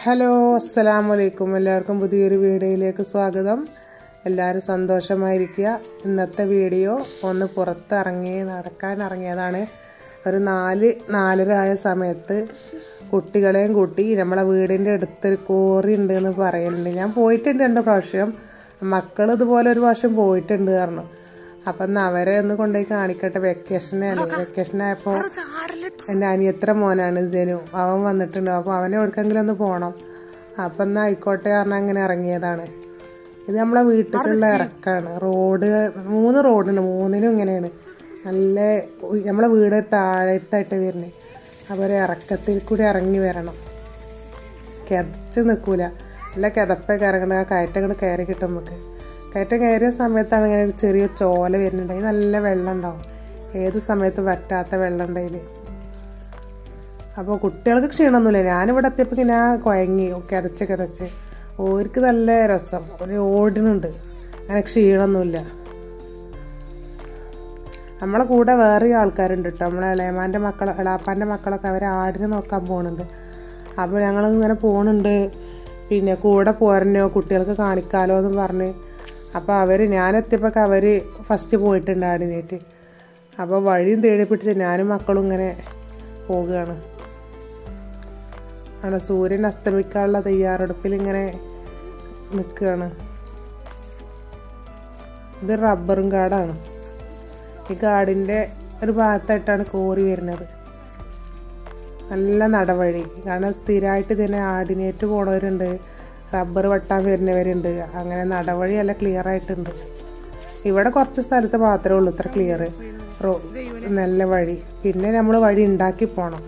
hello അസ്സലാമു അലൈക്കും എല്ലാവർക്കും പുതിയൊരു വീഡിയോയിലേക്ക് സ്വാഗതം എല്ലാവരും സന്തോഷമായിരിക്കുക ഇന്നത്തെ വീഡിയോ ഒന്ന് പുറത്തിറങ്ങി നടക്കാൻ ഇറങ്ങിയതാണ് ഒരു നാല് നാലര ആയ സമയത്ത് കുട്ടികളെയും കൂട്ടി നമ്മളെ വീടിൻ്റെ അടുത്തൊരു കോറി ഉണ്ട് എന്ന് പറയലുണ്ട് ഞാൻ പോയിട്ടുണ്ട് രണ്ട് പ്രാവശ്യം മക്കൾ ഇതുപോലെ ഒരു പ്രാവശ്യം പോയിട്ടുണ്ട് പറഞ്ഞു അപ്പം എന്നാൽ അവരെ ഒന്ന് കൊണ്ടുപോയി കാണിക്കട്ടെ വെക്കേഷനാണ് വെക്കേഷനായപ്പോൾ എൻ്റെ അനിയത്ര മോനാണ് ജനു അവൻ വന്നിട്ടുണ്ട് അപ്പോൾ അവനെ എവിടേക്കെങ്കിലും ഒന്ന് പോകണം അപ്പം എന്നാൽ ആയിക്കോട്ടെ പറഞ്ഞാൽ അങ്ങനെ ഇറങ്ങിയതാണ് ഇത് നമ്മളെ വീട്ടിലുള്ള ഇറക്കാണ് റോഡ് മൂന്ന് റോഡുണ്ട് മൂന്നിനും ഇങ്ങനെയാണ് നല്ല നമ്മളെ വീട് താഴത്തായിട്ട് വരുന്നത് അവർ ഇറക്കത്തിൽ കൂടി ഇറങ്ങി വരണം കിതച്ച് നിൽക്കൂല നല്ല കിതപ്പൊക്കെ ഇറങ്ങണ ആ കയറ്റം കൂടെ കയറി കിട്ടും നമുക്ക് കയറ്റം കയറിയ സമയത്താണ് ഇങ്ങനെ ഒരു ചെറിയ ചോല വരുന്നുണ്ട് അതിന് നല്ല വെള്ളം ഉണ്ടാവും ഏത് സമയത്ത് വറ്റാത്ത വെള്ളം ഉണ്ടായില് അപ്പോൾ കുട്ടികൾക്ക് ക്ഷീണമൊന്നുമില്ല ഞാനിവിടെ എത്തിയപ്പോൾ ഇങ്ങനെ കുഴങ്ങി കിതച്ച് കിതച്ച് ഓർക്ക് നല്ല രസം ഒരു ഓടിനുണ്ട് അങ്ങനെ ക്ഷീണമൊന്നുമില്ല നമ്മളെ കൂടെ വേറെ ആൾക്കാരുണ്ട് കേട്ടോ നമ്മളെ ഇളയമാൻ്റെ മക്കൾ ഇളാപ്പാൻ്റെ മക്കളൊക്കെ അവർ ആടിനെ നോക്കാൻ പോകുന്നുണ്ട് അപ്പോൾ ഞങ്ങൾ ഇങ്ങനെ പോകുന്നുണ്ട് പിന്നെ കൂടെ പോരണോ കുട്ടികൾക്ക് കാണിക്കാലോ എന്ന് പറഞ്ഞ് അപ്പോൾ അവർ ഞാനെത്തിയപ്പോൾ അവർ ഫസ്റ്റ് പോയിട്ടുണ്ട് ആടിനേറ്റ് അപ്പോൾ വഴിയും തേടി പിടിച്ച് ഞാനും മക്കളും ഇങ്ങനെ പോവുകയാണ് ആണ് സൂര്യൻ അസ്തമിക്കാനുള്ള തയ്യാറെടുപ്പിൽ ഇങ്ങനെ നിൽക്കുകയാണ് ഇത് റബ്ബറും കാടാണ് ഈ കാടിൻ്റെ ഒരു ഭാഗത്തായിട്ടാണ് കോറി വരുന്നത് നല്ല നടവഴി കാരണം സ്ഥിരമായിട്ട് ഇതിനെ ആടിനേറ്റ് പോണവരുണ്ട് റബ്ബർ വെട്ടാൻ വരുന്നവരുണ്ട് അങ്ങനെ നടവഴി നല്ല ക്ലിയർ ആയിട്ടുണ്ട് ഇവിടെ കുറച്ച് സ്ഥലത്ത് മാത്രമേ ഉള്ളൂ ഇത്ര ക്ലിയർ റോ നല്ല വഴി പിന്നെ നമ്മൾ വഴി ഉണ്ടാക്കി പോകണം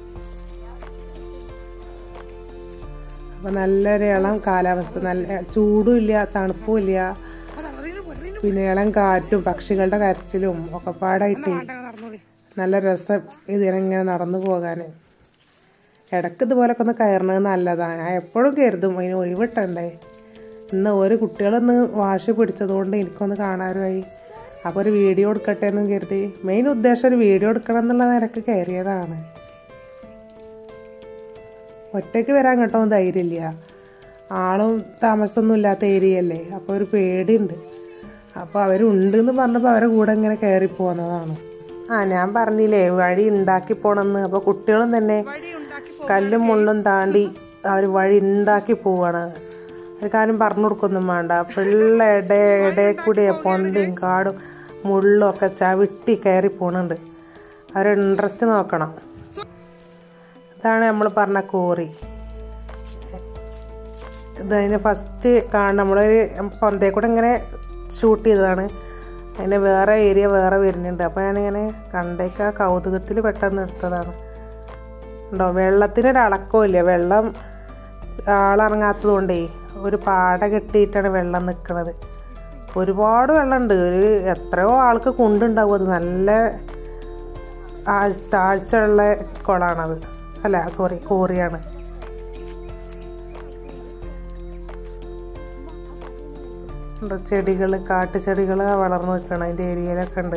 അപ്പം നല്ലൊരു ഇളം കാലാവസ്ഥ നല്ല ചൂടും ഇല്ല തണുപ്പും ഇല്ല പിന്നെ ഇളം കാറ്റും പക്ഷികളുടെ കരച്ചിലും ഒക്കെ പാടായിട്ട് നല്ല രസം ഇതിനെങ്ങനെ നടന്നു പോകാൻ ഇടയ്ക്ക് ഇതുപോലൊക്കെ ഒന്ന് കയറണത് നല്ലതാണ് ഞാൻ എപ്പോഴും കരുതും അതിന് ഒഴിവിട്ടണ്ടേ ഇന്ന് ഒരു കുട്ടികളൊന്ന് വാശി പിടിച്ചതുകൊണ്ട് എനിക്കൊന്ന് കാണാറുമായി അപ്പോൾ ഒരു വീഡിയോ എടുക്കട്ടെ എന്നും കരുതി മെയിൻ ഉദ്ദേശം ഒരു വീഡിയോ എടുക്കണം എന്നുള്ള നിരക്ക് കയറിയതാണ് ഒറ്റയ്ക്ക് വരാൻ കേട്ടോ ധൈര്യമില്ല ആളും താമസമൊന്നും ഇല്ലാത്ത ഏരിയയല്ലേ അപ്പോൾ ഒരു പേടിയുണ്ട് അപ്പോൾ അവരുണ്ട് എന്ന് പറഞ്ഞപ്പോൾ അവരെ കൂടെ ഇങ്ങനെ കയറി പോകുന്നതാണ് ആ ഞാൻ പറഞ്ഞില്ലേ വഴി ഉണ്ടാക്കി പോണെന്ന് അപ്പോൾ കുട്ടികളും തന്നെ കല്ലും മുള്ളും താണ്ടി അവർ വഴി ഉണ്ടാക്കി പോവാണ് കാര്യം പറഞ്ഞു കൊടുക്കൊന്നും വേണ്ട പിള്ള ഇട ഇടയിൽ കൂടി പൊന്തിയും കാടും മുള്ളും ഒക്കെ ചവിട്ടി കയറി പോണുണ്ട് അവർ ഇൻട്രസ്റ്റ് നോക്കണം ഇതാണ് നമ്മൾ പറഞ്ഞ കോറി ഇതതിന് ഫസ്റ്റ് കാണുന്ന നമ്മളൊരു പൊന്തേ കൂടെ ഇങ്ങനെ ഷൂട്ട് ചെയ്തതാണ് അതിന് വേറെ ഏരിയ വേറെ വരുന്നുണ്ട് അപ്പോൾ ഞാനിങ്ങനെ കണ്ടേക്ക് ആ കൗതുകത്തിൽ പെട്ടെന്ന് എടുത്തതാണ് ഉണ്ടോ വെള്ളത്തിനൊരളക്കമില്ല വെള്ളം ആളിറങ്ങാത്തത് കൊണ്ടേ ഒരു പാട കെട്ടിയിട്ടാണ് വെള്ളം നിൽക്കുന്നത് ഒരുപാട് വെള്ളമുണ്ട് ഒരു എത്രയോ ആൾക്ക് കുണ്ടുണ്ടാവും അത് നല്ല താഴ്ചയുള്ള കുളമാണത് അല്ല സോറി കോറിയാണ് ചെടികൾ കാട്ടുചെടികൾ വളർന്നു നിൽക്കണം അതിൻ്റെ ഏരിയയിലൊക്കെ ഉണ്ട്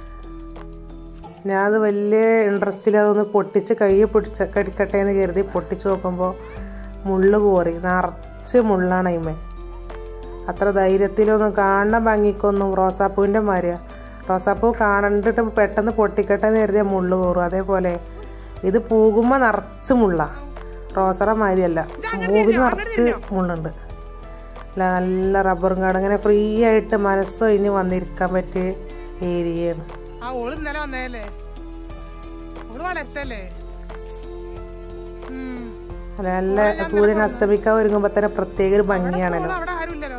ഞാനത് വലിയ ഇൻട്രസ്റ്റിൽ അതൊന്ന് പൊട്ടിച്ച് കൈ പിടിച്ച കടിക്കട്ടെ എന്ന് കരുതി പൊട്ടിച്ച് നോക്കുമ്പോൾ മുള്ള് കോറി നിറച്ച് മുള്ളാണ് അതിമേ അത്ര ധൈര്യത്തിലൊന്നും കാണുന്ന ഭംഗിക്കൊന്നും റോസാപ്പൂവിൻ്റെ മാതിരിയാ റോസാപ്പൂ കാണണ്ടിട്ട് പെട്ടെന്ന് പൊട്ടിക്കട്ടെ എന്ന് കരുതിയ മുള്ള് കോറും അതേപോലെ ഇത് പൂകുമ്പോൾ നിറച്ച് മുള്ള റോസറ മാതിരിയല്ല പൂവിൽ നിറച്ച് മുള്ളുണ്ട് അല്ല നല്ല റബ്ബറും കാട് അങ്ങനെ ഫ്രീ ആയിട്ട് മനസ്സൊഴിഞ്ഞ് വന്നിരിക്കാൻ പറ്റിയ ഏരിയയാണ് ആ ഓള് ഇന്നലെ വന്നതല്ലേ ഓള് വളർത്തല്ലേ അല്ല നല്ല സൂര്യൻ അസ്തമിക്കാൻ ഒരുങ്ങുമ്പോൾ തന്നെ പ്രത്യേക ഒരു ഭംഗിയാണല്ലോ അവിടെ ആരുമില്ലല്ലോ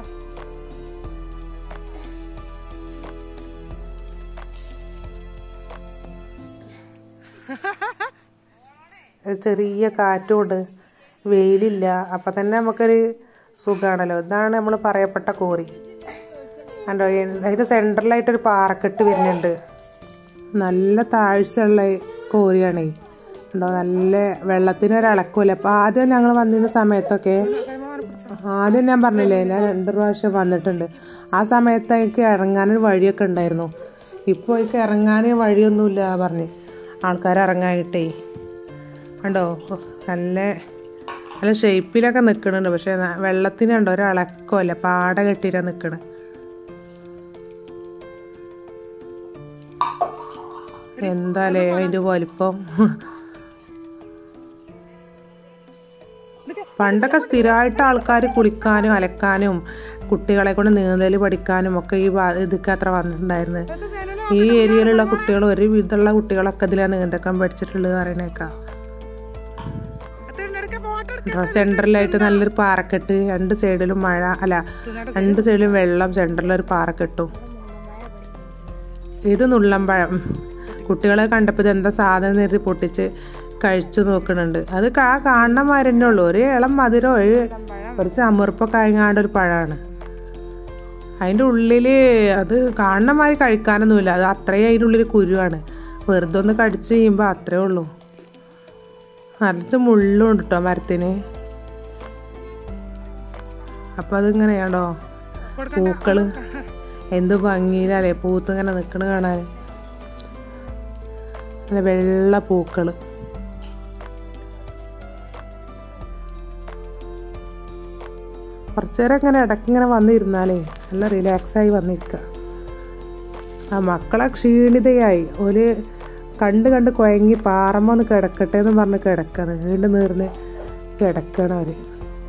ഒരു ചെറിയ കാറ്റുമുണ്ട് വെയിലില്ല അപ്പം തന്നെ നമുക്കൊരു സുഖമാണല്ലോ ഇതാണ് നമ്മൾ പറയപ്പെട്ട കോറി കണ്ടോ അതിൻ്റെ സെൻറ്ററിലായിട്ടൊരു പാറക്കെട്ട് വരുന്നുണ്ട് നല്ല താഴ്ചയുള്ള കോരിയാണേ ഉണ്ടോ നല്ല വെള്ളത്തിനൊരളക്കുമല്ല അപ്പം ആദ്യം ഞങ്ങൾ വന്നിരുന്ന സമയത്തൊക്കെ ആദ്യം ഞാൻ പറഞ്ഞില്ലേ ഞാൻ രണ്ട് പ്രാവശ്യം വന്നിട്ടുണ്ട് ആ സമയത്ത് എനിക്ക് ഇറങ്ങാനൊരു വഴിയൊക്കെ ഉണ്ടായിരുന്നു ഇപ്പോൾ എനിക്ക് ഇറങ്ങാൻ വഴിയൊന്നുമില്ല പറഞ്ഞ് ആൾക്കാർ ഇറങ്ങാനിട്ടേ കണ്ടോ നല്ല നല്ല ഷേപ്പിലൊക്കെ നിൽക്കുന്നുണ്ട് പക്ഷെ ന- വെള്ളത്തിനുണ്ട് ഒരിളക്കമല്ല പാട കെട്ടിയിട്ടാണ് നിൽക്കണത് എന്താലേ അതിൻ്റെ വലിപ്പം പണ്ടൊക്കെ സ്ഥിരമായിട്ട് ആൾക്കാർ കുളിക്കാനും അലക്കാനും കുട്ടികളെ കൊണ്ട് നീന്തൽ പഠിക്കാനും ഒക്കെ ഈ ഭാ- ഇതൊക്കെ അത്ര വന്നിട്ടുണ്ടായിരുന്നു ഈ ഏരിയയിലുള്ള കുട്ടികൾ ഒരു വിധമുള്ള കുട്ടികളൊക്കെ ഇതിലാണ് നീന്തക്കം പഠിച്ചിട്ടുള്ളത് പറയണേക്കാം എടുക്ക ഫോട്ടോ എടുക്ക സെൻറ്ററിലായിട്ട് നല്ലൊരു പാറക്കെട്ട് രണ്ട് സൈഡിലും മഴ അല്ല രണ്ട് സൈഡിലും വെള്ളം സെൻറ്ററിലൊരു പാറക്കെട്ടും ഇത് നുള്ളമ്പഴം കുട്ടികളെ കണ്ടപ്പോൾ ഇത് എന്താ സാധനം നേരി പൊട്ടിച്ച് കഴിച്ചു നോക്കുന്നുണ്ട് അത് കാ കാണണമാര് തന്നെ ഉള്ളൂ ഒരു ഇളം മധുരം ഒരു ഒരു ചമുറുപ്പൊക്കെ അയങ്ങാണ്ട് ഒരു പഴമാണ് അതിൻ്റെ ഉള്ളിൽ അത് കാണണമാതിരി കഴിക്കാനൊന്നുമില്ല അത് അത്രയും അതിൻ്റെ ഉള്ളിൽ കുരുവാണ് വെറുതെ ഒന്ന് കടിച്ച് കഴിയുമ്പോൾ അത്രേ ഉള്ളൂ നിറച്ച് മുള്ളും ഉണ്ട് കേട്ടോ മരത്തിന് അപ്പം അതിങ്ങനെയാണോ പൂക്കള് എന്ത് ഭംഗിയിലല്ലേ പൂത്ത് ഇങ്ങനെ നിൽക്കണ കാണാൻ നല്ല വെള്ള പൂക്കള് കുറച്ചു നേരം ഇങ്ങനെ ഇടയ്ക്ക് ഇങ്ങനെ വന്നിരുന്നാലേ നല്ല റിലാക്സായി വന്നിരിക്കുക ആ മക്കളെ ക്ഷീണിതയായി ഒരു കണ്ട് കണ്ട് കുഴങ്ങി പാറമ്മ ഒന്ന് കിടക്കട്ടെ എന്ന് പറഞ്ഞ് കിടക്കാണ് വീണ്ടും നീർന്ന് കിടക്കണം അവര്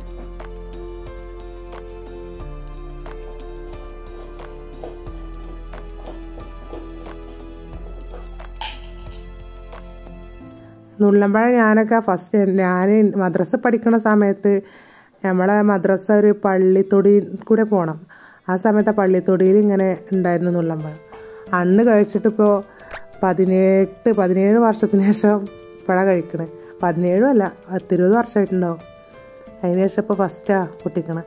നുള്ളമ്പഴം ഞാനൊക്കെ ഫസ്റ്റ് ഞാൻ മദ്രസ പഠിക്കുന്ന സമയത്ത് നമ്മളെ മദ്രസ ഒരു പള്ളിത്തൊടി കൂടെ പോകണം ആ സമയത്ത് ആ പള്ളിത്തൊടിയിൽ ഇങ്ങനെ ഉണ്ടായിരുന്നു നുള്ളമ്പഴം അന്ന് കഴിച്ചിട്ടിപ്പോൾ പതിനെട്ട് പതിനേഴ് വർഷത്തിന് ശേഷം ഇപ്പോഴാണ് കഴിക്കണേ പതിനേഴും അല്ല പത്തിരുപത് വർഷമായിട്ടുണ്ടാവും അതിന് ശേഷം ഇപ്പോൾ ഫസ്റ്റാ പൊട്ടിക്കണേ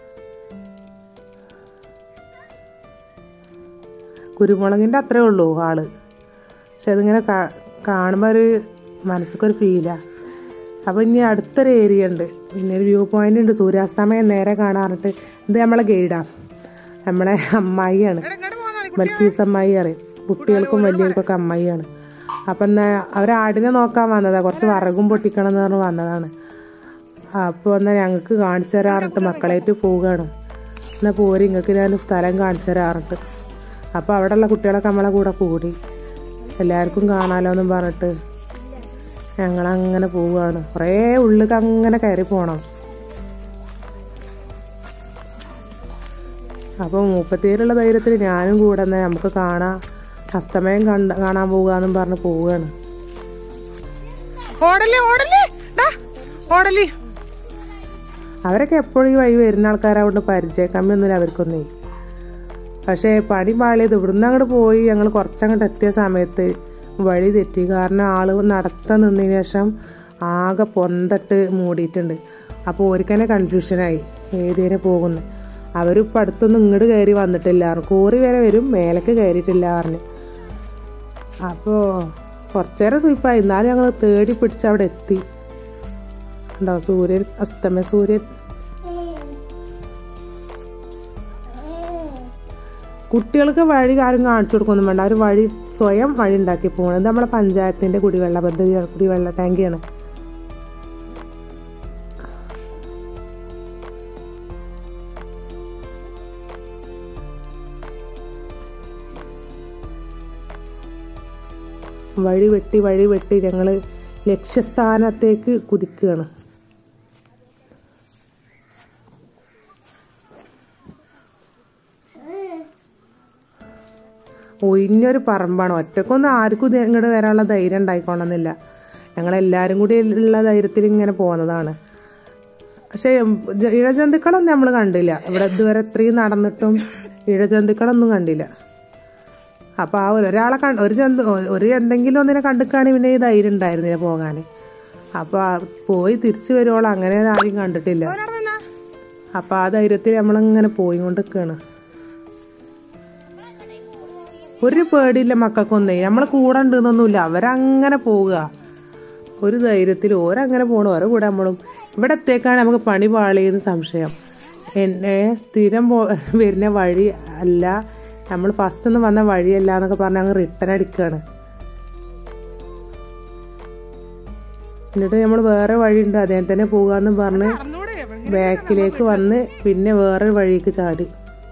കുരുമുളകിൻ്റെ അത്രേ ഉള്ളൂ ആള് പക്ഷെ അതിങ്ങനെ കാ- കാണുമ്പോൾ ഒരു മനസ്സിക്കൊരു ഫീലാണ് അപ്പോൾ ഇനി അടുത്തൊരു ഏരിയ ഉണ്ട് പിന്നെ ഒരു വ്യൂ പോയിന്റ് ഉണ്ട് സൂര്യാസ്തമയം നേരെ കാണാറിട്ട് ഇത് നമ്മളെ ഗൈഡാ നമ്മളെ അമ്മായിയാണ് ഇങ്ങോട്ട് പോന്നാളി ബൽക്കീസ് അമ്മായി അറിയും കുട്ടികൾക്കും വലിയവർക്കൊക്കെ അമ്മായിയാണ് അപ്പം എന്നാ അവർ ആടിനെ നോക്കാൻ വന്നതാ കുറച്ച് വറകും പൊട്ടിക്കണം എന്ന് പറഞ്ഞ് വന്നതാണ് അപ്പോൾ എന്നാൽ ഞങ്ങൾക്ക് കാണിച്ചു തരാറിട്ട് മക്കളായിട്ട് പോവുകയാണ് എന്നാൽ പോരി ഇങ്ങൾക്ക് ഞാൻ സ്ഥലം കാണിച്ചു തരാറിട്ട് അപ്പോൾ അവിടെയുള്ള കുട്ടികളൊക്കെ നമ്മളെ കൂടെ കൂടി എല്ലാവർക്കും കാണാലോ എന്നും പറഞ്ഞിട്ട് ഞങ്ങളങ്ങനെ പോവുകയാണ് കുറേ ഉള്ളിലേക്ക് അങ്ങനെ കയറി പോകണം അപ്പോൾ മൂപ്പത്തിയേലുള്ള ധൈര്യത്തിൽ ഞാനും കൂടെ എന്നാൽ നമുക്ക് കാണാം അസ്തമയം കണ്ട കാണാൻ പോകാന്നും പറഞ്ഞ് പോവുകയാണ് ഓടല്ലേ ഓടല്ലേ ഡാ ഓടല്ലേ അവരൊക്കെ എപ്പോഴും ഈ വഴി വരുന്ന ആൾക്കാരാവുകൊണ്ട് പരിചയക്കമ്മിയൊന്നുമില്ല അവർക്കൊന്നേ പക്ഷേ പണി പാളിയത് ഇവിടുന്ന് അങ്ങോട്ട് പോയി ഞങ്ങൾ കുറച്ചങ്ങോട്ട് എത്തിയ സമയത്ത് വഴി തെറ്റി കാരണം ആള് നടത്താൻ നിന്നതിന് ശേഷം ആകെ പൊന്തട്ട് മൂടിയിട്ടുണ്ട് അപ്പോൾ ഓരിക്കന്നെ കൺഫ്യൂഷനായി ഏതേനെ പോകുന്നു അവരിപ്പോൾ അടുത്തൊന്നും ഇങ്ങോട്ട് കയറി വന്നിട്ടില്ല കോറി വരെ വരും മേലേക്ക് കയറിയിട്ടില്ല പറഞ്ഞു അപ്പോൾ കുറച്ചേരം സുയിപ്പായി എന്നാലും ഞങ്ങൾ തേടി പിടിച്ച് അവിടെ എത്തി ഉണ്ടോ സൂര്യൻ അസ്തമയ സൂര്യൻ കുട്ടികൾക്ക് വഴി ആരും കാണിച്ചു കൊടുക്കൊന്നും വേണ്ട അവർ വഴി സ്വയം വഴി ഉണ്ടാക്കി പോകണം ഇത് നമ്മളെ പഞ്ചായത്തിന്റെ കുടിവെള്ള പദ്ധതിയാണ് കുടിവെള്ള ടാങ്കിയാണ് വഴി വെട്ടി വഴി വെട്ടി ഞങ്ങൾ ലക്ഷ്യസ്ഥാനത്തേക്ക് കുതിക്കുകയാണ് ഒഴിഞ്ഞൊരു പറമ്പാണ് ഒറ്റക്കൊന്നും ആർക്കും ഇത് ഇങ്ങോട്ട് വരാനുള്ള ധൈര്യം ഉണ്ടായിക്കൊള്ളുന്നില്ല ഞങ്ങളെല്ലാവരും കൂടി ഉള്ള ധൈര്യത്തിൽ ഇങ്ങനെ പോകുന്നതാണ് പക്ഷേ ജ- ഇഴജന്തുക്കളൊന്നും നമ്മൾ കണ്ടില്ല ഇവിടെ ഇതുവരെ ഇത്രയും നടന്നിട്ടും ഇഴജന്തുക്കളൊന്നും കണ്ടില്ല അപ്പോൾ ആ ഒരാളെ കണ്ട് ഒരു ജന്തു ഒരു എന്തെങ്കിലും ഒന്നിനെ കണ്ടിക്കാണെങ്കിൽ പിന്നെ ഈ ധൈര്യം ഉണ്ടായിരുന്നില്ല പോകാൻ അപ്പോൾ പോയി തിരിച്ചു വരുവോളം അങ്ങനെ ആരും കണ്ടിട്ടില്ല നടന്നാ അപ്പോൾ ആ ധൈര്യത്തിൽ നമ്മളിങ്ങനെ പോയി കൊണ്ടിരിക്കുകയാണ് ഒരു പേടിയില്ല മക്കൾക്കൊന്നേ നമ്മളെ കൂടെ ഉണ്ടെന്നൊന്നുമില്ല അവരങ്ങനെ പോവുക ഒരു ധൈര്യത്തിൽ ഓരങ്ങനെ പോകണം ഓരോ കൂടെ നമ്മളും ഇവിടെ എത്തേക്കാണ് നമുക്ക് പണി പാളിയെന്ന് സംശയം എന്നെ സ്ഥിരം പോ വരുന്ന വഴി അല്ല നമ്മൾ ഫസ്റ്റ് ഒന്നും വന്ന വഴിയല്ല എന്നൊക്കെ പറഞ്ഞ് അങ്ങ് റിട്ടേൺ അടിക്കുകയാണ് എന്നിട്ട് നമ്മൾ വേറെ വഴിയുണ്ട് അതേ തന്നെ പോകാന്ന് പറഞ്ഞ് നടന്നൂടെ എവിടെ ബാക്കിലേക്ക് വന്ന് പിന്നെ വേറെ വഴിക്ക് ചാടി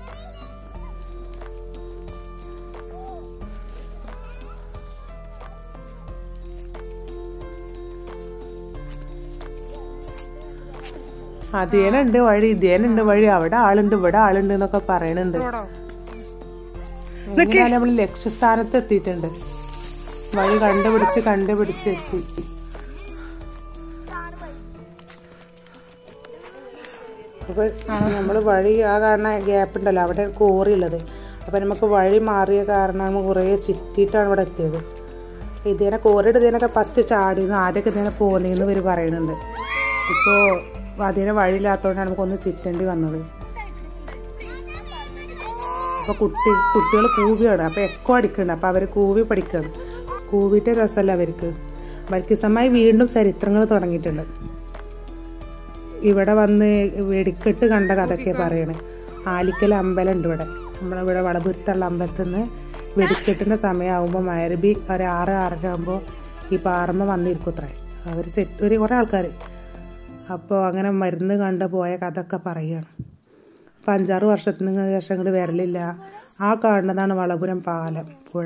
അതേനുണ്ട് വഴി ഇതേനുണ്ട് വഴി അവിടെ ആളുണ്ട് ഇവിടെ ആളുണ്ട് എന്നൊക്കെ പറയണുണ്ട് റോഡോ എങ്ങനെയാലും നമ്മൾ ലക്ഷ്യസ്ഥാനത്ത് എത്തിയിട്ടുണ്ട് വഴി കണ്ടുപിടിച്ച് കണ്ടുപിടിച്ച് എത്തി അപ്പൊ നമ്മൾ വഴി ആ കാണുന്ന ഗ്യാപ്പ് ഉണ്ടല്ലോ അവിടെ കോറി ഉള്ളത് അപ്പൊ നമുക്ക് വഴി മാറിയ കാരണം കുറേ ചിറ്റിയിട്ടാണ് ഇവിടെ എത്തിയത് ഇതിനെ കോറിയുടെ ഇതിനൊക്കെ ഫസ്റ്റ് ചാടിന്ന് ആദ്യമൊക്കെ ഇതിനെ പോന്നേന്ന് ഇവര് പറയുന്നുണ്ട് ഇപ്പോ അതിനെ വഴിയില്ലാത്തതുകൊണ്ടാണ് നമുക്കൊന്ന് ചിറ്റേണ്ടി വന്നത് അപ്പൊ കുട്ടി കുട്ടികൾ കൂവിയാണ് അപ്പൊ എക്കോ അടിക്കുന്നുണ്ട് അപ്പൊ അവര് കൂവി പഠിക്കുകയാണ് കൂവിയിട്ട് രസമല്ല അവർക്ക് ബൽക്കിസമായി വീണ്ടും ചരിത്രങ്ങൾ തുടങ്ങിയിട്ടുണ്ട് ഇവിടെ വന്ന് വെടിക്കെട്ട് കണ്ട കഥയൊക്കെ പറയണേ ആലിക്കൽ അമ്പലം ഉണ്ട് ഇവിടെ നമ്മളിവിടെ വളപുരത്തുള്ള അമ്പലത്തിൽ നിന്ന് വെടിക്കെട്ടിന്റെ സമയമാകുമ്പോൾ മയർബി ഒരു ആറ് ആറര ആകുമ്പോൾ ഈ പാറമ്മ വന്നിരിക്കുത്രേ അവർ സെറ്റ് ഒരു കുറേ ആൾക്കാർ അപ്പോൾ അങ്ങനെ മരുന്ന് കണ്ട് പോയ കഥയൊക്കെ പറയുകയാണ് അപ്പം അഞ്ചാറ് വർഷത്തിന് ശേഷം ഇങ്ങോട്ട് വരലില്ല ആ കാണുന്നതാണ് വളപുരം പാലം പുഴ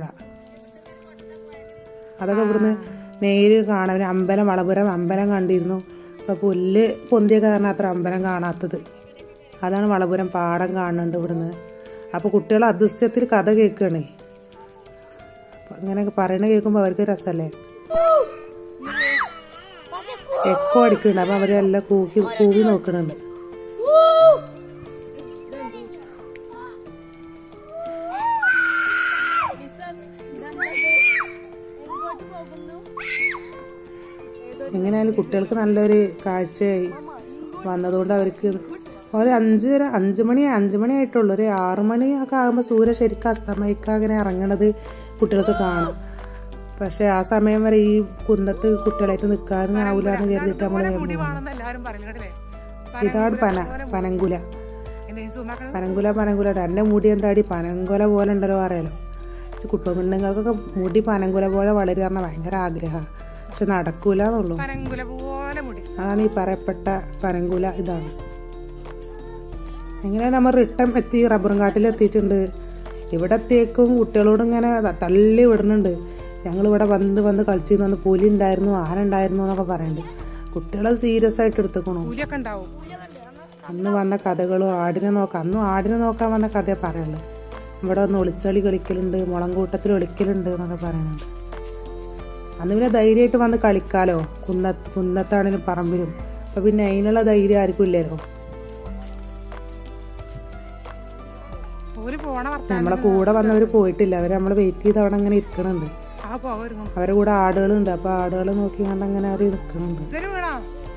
അതൊക്കെ ഇവിടുന്ന് നേരിൽ കാണാൻ ഒരു അമ്പലം വളപുരം അമ്പലം കണ്ടിരുന്നു അപ്പൊ പുല്ല് പൊന്തിയ കാരണം അത്ര അമ്പലം കാണാത്തത് അതാണ് വളപുരം പാടം കാണുന്നുണ്ട് ഇവിടുന്ന് അപ്പൊ കുട്ടികൾ അദൃശ്യത്തിൽ കഥ കേൾക്കണേ അങ്ങനെ പറയണ കേൾക്കുമ്പോ അവർക്ക് രസല്ലേ എക്കോ അടിക്കുന്നുണ്ട് അപ്പൊ അവരെല്ലാം കൂക്കി കൂവി നോക്കണുണ്ട് എങ്ങനെയായാലും കുട്ടികൾക്ക് നല്ലൊരു കാഴ്ചയായി വന്നതുകൊണ്ട് അവർക്ക് ഒരു അഞ്ചര അഞ്ച് മണി അഞ്ച് മണി ആയിട്ടുള്ളൂ ഒരു ആറ് മണി ഒക്കെ ആകുമ്പോൾ സൂര്യ ശരിക്കും അസ്തമയിക്ക അങ്ങനെ ഇറങ്ങണത് കുട്ടികൾക്ക് കാണാം പക്ഷെ ആ സമയം വരെ ഈ കുന്നത്ത് കുട്ടികളായിട്ട് നിൽക്കാനും ആവില്ല എന്ന് കരുതിയിട്ട് നമ്മൾ മുടി വേണമെന്ന് എല്ലാവരും പറയല് കേട്ടില്ലേ ഇതാണ് പന പനങ്കുല എന്തെങ്കിലും സൂമാക്കണം പനങ്കുല പനങ്കുല എൻ്റെ മുടി എന്താടി പനങ്കുല പോലെ ഉണ്ടല്ലോ അറിയാലോ കുട്ടുപെണ്ണുങ്ങൾക്കൊക്കെ മുടി പനങ്കുല പോലെ വളരുക പറഞ്ഞാൽ ഭയങ്കര ആഗ്രഹമാണ് പക്ഷെ നടക്കൂല എന്നുള്ളൂ പനങ്കുല പോലെ മുടി അതാണ് ഈ പറയപ്പെട്ട പനങ്കുല ഇതാണ് എങ്ങനെ നമ്മൾ റിട്ടേൺ എത്തി റബ്ബറും കാട്ടിൽ എത്തിയിട്ടുണ്ട് ഇവിടെ എത്തിയേക്കും കുട്ടികളോട് ഇങ്ങനെ ത- തള്ളി വിടുന്നുണ്ട് ഞങ്ങൾ ഇവിടെ വന്ന് വന്ന് കളിച്ചിരുന്നു വന്ന് പുലി ഉണ്ടായിരുന്നു ആന ഉണ്ടായിരുന്നു എന്നൊക്കെ പറയുന്നുണ്ട് കുട്ടികളെ സീരിയസ് ആയിട്ട് എടുത്തേക്കണു കൂലിയൊക്കെ ഉണ്ടാവും അന്ന് വന്ന കഥകളും ആടിനെ നോക്കാം അന്നും ആടിനെ നോക്കാൻ വന്ന കഥയെ പറയുള്ളൂ ഇവിടെ വന്ന് ഒളിച്ചളി കളിക്കലുണ്ട് മുളങ്കൂട്ടത്തിൽ ഒളിക്കലുണ്ട് എന്നൊക്കെ പറയുന്നുണ്ട് അന്ന് പിന്നെ ധൈര്യമായിട്ട് വന്ന് കളിക്കാലോ കുന്ന കുന്നത്താണെങ്കിലും പറമ്പിലും അപ്പൊ പിന്നെ അതിനുള്ള ധൈര്യം ആർക്കും ഇല്ലല്ലോ ഓര് പോണ വർത്താനം നമ്മളെ കൂടെ വന്നവർ പോയിട്ടില്ല അവർ നമ്മൾ വെയിറ്റ് ചെയ്ത് അവിടെ അങ്ങനെ ഇരിക്കണുണ്ട് ആ പോകരുന്നു അവരെ കൂടെ ആടുകളുണ്ട് അപ്പൊ ആടുകൾ നോക്കി കണ്ട് അങ്ങനെ അവർ നിൽക്കുന്നുണ്ട് ശരി വീണോ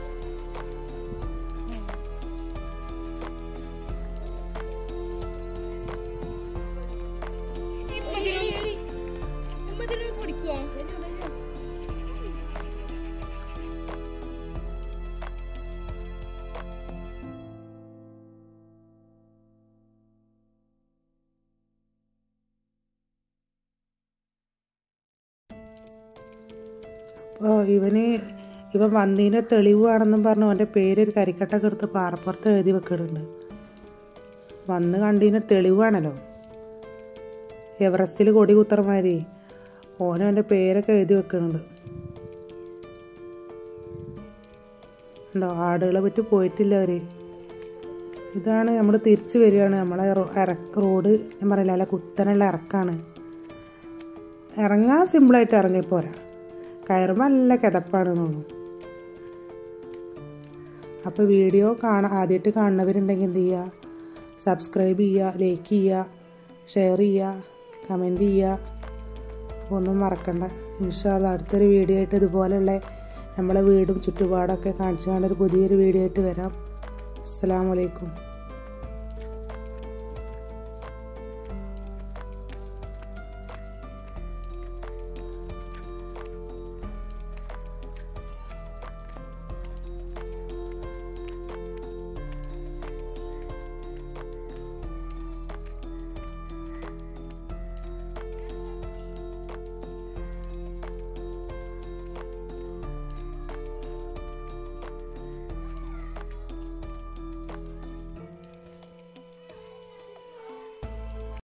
അപ്പോൾ ഇവന് ഇവൻ വന്നതിൻ്റെ തെളിവാണെന്നും പറഞ്ഞു അവൻ്റെ പേര് ഒരു കരിക്കട്ടൊക്കെ എടുത്ത് പാറപ്പുറത്ത് എഴുതി വെക്കുന്നുണ്ട് വന്ന് കണ്ടതിൻ്റെ തെളിവാണല്ലോ എവറസ്റ്റിൽ കൊടി കുത്തറമാരി ഓനും അവൻ്റെ പേരൊക്കെ എഴുതി വെക്കുന്നുണ്ട് ഉണ്ടോ ആടുകളെ പറ്റി പോയിട്ടില്ല അവർ ഇതാണ് നമ്മൾ തിരിച്ചു വരികയാണ് നമ്മളെ റോ- ഇറക്ക റോഡ് ഞാൻ പറയില്ല അല്ല കുത്തനുള്ള ഇറക്കാണ് ഇറങ്ങാൻ സിമ്പിളായിട്ട് ഇറങ്ങിപ്പോരാ കയറുമ്പോൾ നല്ല കിതപ്പാണെന്നുള്ളൂ അപ്പോൾ വീഡിയോ കാണാ ആദ്യമായിട്ട് കാണുന്നവരുണ്ടെങ്കിൽ എന്ത് ചെയ്യുക സബ്സ്ക്രൈബ് ചെയ്യുക ലൈക്ക് ചെയ്യുക ഷെയർ ചെയ്യുക കമൻറ്റ് ചെയ്യുക അപ്പോൾ ഒന്നും മറക്കണ്ട ഇൻഷാല്ല അടുത്തൊരു വീഡിയോ ആയിട്ട് ഇതുപോലെയുള്ള നമ്മളെ വീടും ചുറ്റുപാടൊക്കെ കാണിച്ചു ഒരു പുതിയൊരു വീഡിയോ ആയിട്ട് വരാം അസ്സാം വലൈക്കും